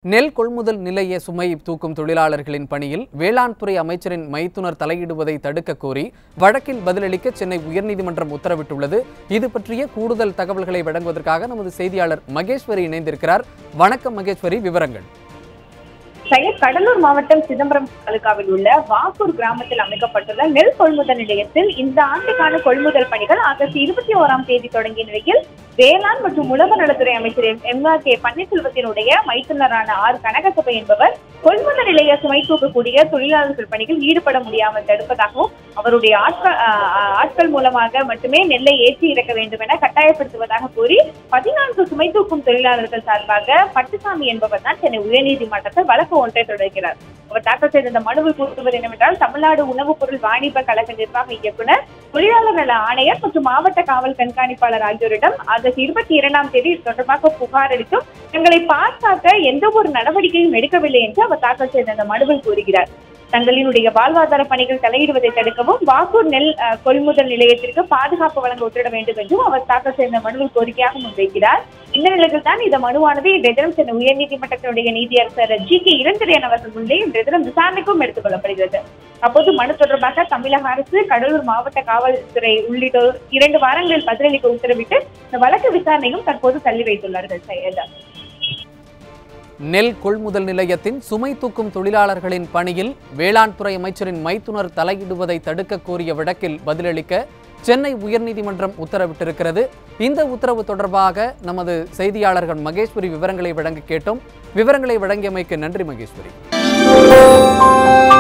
நெல் கொள்முதல் நிலைய சுமை தூக்கும் தொழிலாளர்களின் பணியில் வேளாண் துறை அமைச்சரின் மைத்துனர் தலையிடுவதை தடுக்க கோரி வழக்கில் பதிலளிக்க சென்னை உயர்நீதிமன்றம் உத்தரவிட்டுள்ளது இது பற்றிய கூடுதல் தகவல்களை வழங்குவதற்காக நமது செய்தியாளர் மகேஸ்வரி இணைந்திருக்கிறார் வணக்கம் மகேஸ்வரி விவரங்கள் சையத் கடலூர் மாவட்டம் சிதம்பரம் தாலுகாவில் உள்ள வாக்கூர் கிராமத்தில் அமைக்கப்பட்டுள்ள நெல் கொள்முதல் நிலையத்தில் இந்த ஆண்டுக்கான கொள்முதல் பணிகள் ஆகஸ்ட் இருபத்தி ஓராம் தேதி தொடங்கிய நிலையில் வேளாண் மற்றும் உழவு நலத்துறை அமைச்சர் எம் ஆர் கே பன்னீர்செல்வத்தினுடைய மைத்துனரான ஆர் கனகசபை என்பவர் கொள்முதல் நிலைய சுமை தூக்கக்கூடிய தொழிலாளர்கள் பணியில் ஈடுபட முடியாமல் தடுப்பதாகவும் அவருடைய ஆட்கள் ஆஹ், ஆட்கள் மூலமாக மட்டுமே நெல்லை ஏற்றி இறக்க வேண்டும் என கட்டாயப்படுத்துவதாக கூறி பதினான்கு சுமை தூக்கும் தொழிலாளர்கள் சார்பாக பட்டுசாமி என்பவர் தான் சென்னை உயர்நீதிமன்றத்தில் வழக்கு ஒன்றை தொடர்கிறார் அவர் தாக்கல் செய்த இந்த மனுவில் கூறுவது என்னவென்றால் தமிழ்நாடு உணவுப் பொருள் வாணிப கழக நிர்வாக இயக்குனர் தொழிலாளர் நல ஆணையர் மற்றும் மாவட்ட காவல் கண்காணிப்பாளர் ஆகியோரிடம் ஆகஸ்ட் இருபத்தி இரண்டாம் தேதி இது தொடர்பாக புகார் அளித்தும் தங்களை பாதுகாக்க எந்த ஒரு நடவடிக்கையும் எடுக்கவில்லை என்று அவர் தாக்கல் செய்த அந்த மனுவில் கூறுகிறார் தங்களினுடைய வாழ்வாதார பணிகள் தலையிடுவதை தடுக்கவும் வாக்கூர் நெல் அஹ், கொள்முதல் நிலையத்திற்கு பாதுகாப்பு வழங்க உத்தரவிட வேண்டும் என்றும் அவர் தாக்கல் செய்த மனுவில் கோரிக்கையாக முன்வைக்கிறார் இந்த நிலையில் தான் இந்த மனுவானது இன்றைய தினம் சென்னை உயர்நீதிமன்றத்தினுடைய நீதியரசர் ஜி கே இளந்திரையன் அவர்கள் முன்னே இன்றைய தினம் விசாரணைக்கும் எடுத்துக் கொள்ளப்படுகிறது அப்போது மனு தொடர்பாக தமிழக அரசு கடலூர் மாவட்ட காவல்துறை உள்ளிட்டோர் இரண்டு வாரங்களில் பதிலளிக்க உத்தரவிட்டு இந்த வழக்கு விசாரணையும் தற்போது தள்ளி வைத்துள்ளார்கள் சையதா நெல் கொள்முதல் நிலையத்தின் சுமை தூக்கும் தொழிலாளர்களின் பணியில் வேளாண் துறை அமைச்சரின் மைத்துனர் தலையிடுவதை தடுக்க கோரிய வழக்கில் பதிலளிக்க சென்னை உயர்நீதிமன்றம் உத்தரவிட்டிருக்கிறது இந்த உத்தரவு தொடர்பாக நமது செய்தியாளர்கள் மகேஸ்வரி விவரங்களை வழங்க கேட்டோம் விவரங்களை வழங்கியமைக்கு நன்றி மகேஸ்வரி